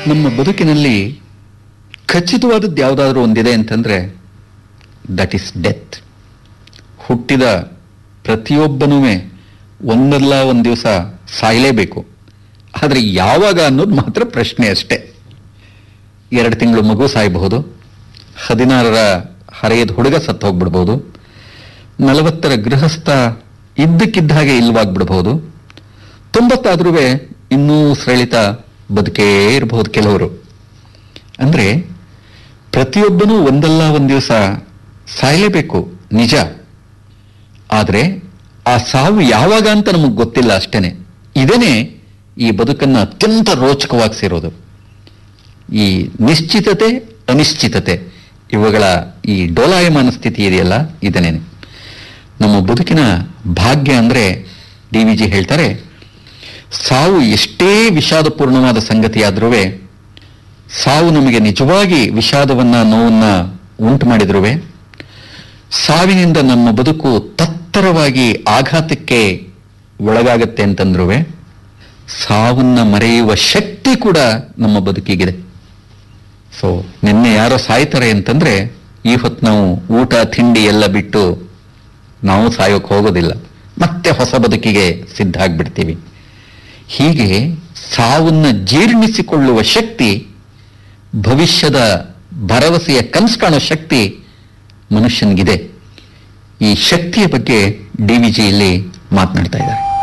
ನಮ್ಮ ಬದುಕಿನಲ್ಲಿ ಖಚಿತವಾದದ್ದು ಯಾವುದಾದ್ರೂ ಒಂದಿದೆ ಅಂತಂದ್ರೆ ದಟ್ ಈಸ್ ಡೆತ್ ಹುಟ್ಟಿದ ಪ್ರತಿಯೊಬ್ಬನೂ ಒಂದಲ್ಲ ಒಂದು ದಿವಸ ಸಾಯಲೇಬೇಕು ಆದರೆ ಯಾವಾಗ ಅನ್ನೋದು ಮಾತ್ರ ಪ್ರಶ್ನೆ ಅಷ್ಟೇ ಎರಡು ತಿಂಗಳು ಮಗು ಸಾಯಬಹುದು ಹದಿನಾರರ ಹರೆಯದ ಹುಡುಗ ಸತ್ತು ಹೋಗ್ಬಿಡ್ಬೋದು ನಲವತ್ತರ ಗೃಹಸ್ಥ ಇದ್ದಕ್ಕಿದ್ದ ಹಾಗೆ ಇಲ್ವಾಗ್ಬಿಡ್ಬಹುದು ತೊಂಬತ್ತಾದ್ರೂ ಇನ್ನೂ ಸರಳಿತ ಬದುಕೇ ಇರಬಹುದು ಕೆಲವರು ಅಂದ್ರೆ ಪ್ರತಿಯೊಬ್ಬನೂ ಒಂದಲ್ಲ ಒಂದು ದಿವಸ ಸಾಯಲೇಬೇಕು ನಿಜ ಆದರೆ ಆ ಸಾವು ಯಾವಾಗ ಅಂತ ನಮಗೆ ಗೊತ್ತಿಲ್ಲ ಅಷ್ಟೇನೆ ಇದೇನೆ ಈ ಬದುಕನ್ನು ಅತ್ಯಂತ ರೋಚಕವಾಗಿಸಿರೋದು ಈ ನಿಶ್ಚಿತತೆ ಅನಿಶ್ಚಿತತೆ ಇವುಗಳ ಈ ಡೋಲಾಯಮಾನ ಸ್ಥಿತಿ ಇದೆಯಲ್ಲ ಇದನ್ನೇನೆ ನಮ್ಮ ಬದುಕಿನ ಭಾಗ್ಯ ಅಂದ್ರೆ ಡಿ ವಿ ಜಿ ಹೇಳ್ತಾರೆ ಸಾವು ಎಷ್ಟೇ ವಿಷಾದಪೂರ್ಣವಾದ ಸಂಗತಿಯಾದ್ರೂ ಸಾವು ನಮಗೆ ನಿಜವಾಗಿ ವಿಷಾದವನ್ನ ನೋವನ್ನ ಉಂಟು ಮಾಡಿದ್ರೂ ಸಾವಿನಿಂದ ನಮ್ಮ ಬದುಕು ತತ್ತರವಾಗಿ ಆಘಾತಕ್ಕೆ ಒಳಗಾಗತ್ತೆ ಅಂತಂದ್ರೂ ಸಾವನ್ನ ಮರೆಯುವ ಶಕ್ತಿ ಕೂಡ ನಮ್ಮ ಬದುಕಿಗಿದೆ ಸೊ ನಿನ್ನೆ ಯಾರೋ ಸಾಯ್ತಾರೆ ಅಂತಂದ್ರೆ ಈ ಹೊತ್ತು ನಾವು ಊಟ ತಿಂಡಿ ಎಲ್ಲ ಬಿಟ್ಟು ನಾವು ಸಾಯೋಕೆ ಹೋಗೋದಿಲ್ಲ ಮತ್ತೆ ಹೊಸ ಬದುಕಿಗೆ ಸಿದ್ಧ ಆಗ್ಬಿಡ್ತೀವಿ ಹೀಗೆ ಸಾವನ್ನ ಜೀರ್ಣಿಸಿಕೊಳ್ಳುವ ಶಕ್ತಿ ಭವಿಷ್ಯದ ಭರವಸೆಯ ಕನಸು ಕಾಣೋ ಶಕ್ತಿ ಮನುಷ್ಯನಿಗಿದೆ ಈ ಶಕ್ತಿಯ ಬಗ್ಗೆ ಡಿ ವಿ ಜಿ ಇಲ್ಲಿ ಮಾತನಾಡ್ತಾ ಇದ್ದಾರೆ